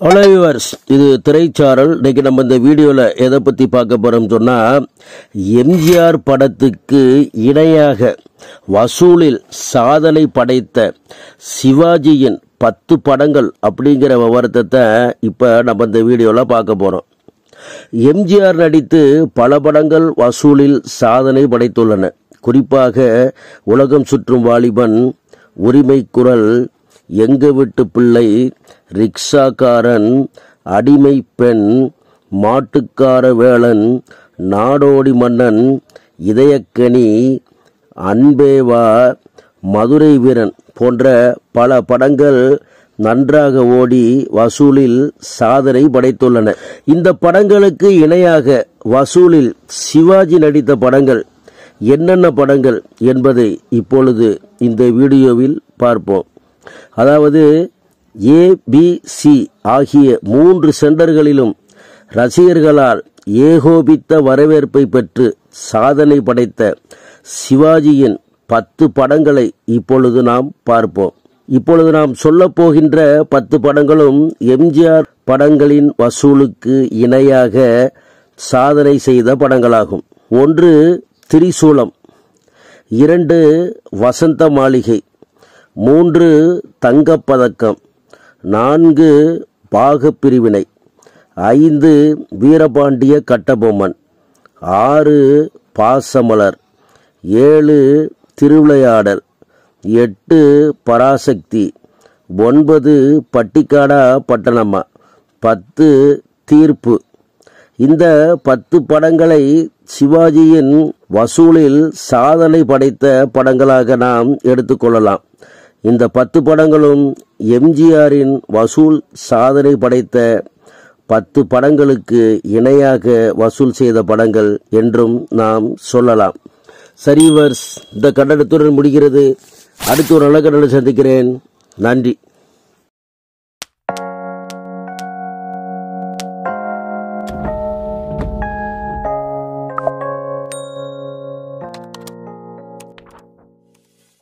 hello viewers இது திரைச்சாரல் இன்னைக்கு நம்ம இந்த வீடியோவில் எதை பற்றி பார்க்க போகிறோம் சொன்னால் எம்ஜிஆர் படத்துக்கு இணையாக வசூலில் சாதனை படைத்த சிவாஜியின் பத்து படங்கள் அப்படிங்கிற விவரத்தை இப்போ நம்ம இந்த வீடியோவில் பார்க்க போகிறோம் எம்ஜிஆர் நடித்து பல படங்கள் வசூலில் சாதனை படைத்துள்ளன குறிப்பாக உலகம் சுற்றும் வாலிபன் உரிமை குரல் எங்க வீட்டு பிள்ளை ரிக்ஷாக்காரன் அடிமை பெண் மாட்டுக்கார வேளன் நாடோடி மன்னன் இதயக்கனி அன்பேவா மதுரை வீரன் போன்ற பல படங்கள் நன்றாக ஓடி வசூலில் சாதனை படைத்துள்ளன இந்த படங்களுக்கு இணையாக வசூலில் சிவாஜி நடித்த படங்கள் என்னென்ன படங்கள் என்பதை இப்பொழுது இந்த வீடியோவில் பார்ப்போம் அதாவது ஏ பி சி ஆகிய மூன்று சென்டர்களிலும் ரசிகர்களால் ஏகோபித்த வரவேற்பை பெற்று சாதனை படைத்த சிவாஜியின் பத்து படங்களை இப்பொழுது நாம் பார்ப்போம் இப்பொழுது நாம் சொல்லப் போகின்ற பத்து படங்களும் எம்ஜிஆர் படங்களின் வசூலுக்கு இணையாக சாதனை செய்த படங்களாகும் ஒன்று திரிசூலம் இரண்டு வசந்த மாளிகை மூன்று தங்கப்பதக்கம் நான்கு பாகப் பிரிவினை ஐந்து வீரபாண்டிய கட்டபொம்மன் ஆறு பாசமலர் ஏழு திருவிளையாடல் எட்டு பராசக்தி ஒன்பது பட்டிக்காடா பட்டணம்மா பத்து தீர்ப்பு இந்த பத்து படங்களை சிவாஜியின் வசூலில் சாதனை படைத்த படங்களாக நாம் எடுத்துக்கொள்ளலாம் இந்த பத்து படங்களும் எம்ஜிஆரின் வசூல் சாதனை படைத்த பத்து படங்களுக்கு இணையாக வசூல் செய்த படங்கள் என்றும் நாம் சொல்லலாம் சரிவர்ஸ் இந்த கண்டனத்துடன் முடிகிறது அடுத்து ஒரு நல்ல கண்டனம் சந்திக்கிறேன் நன்றி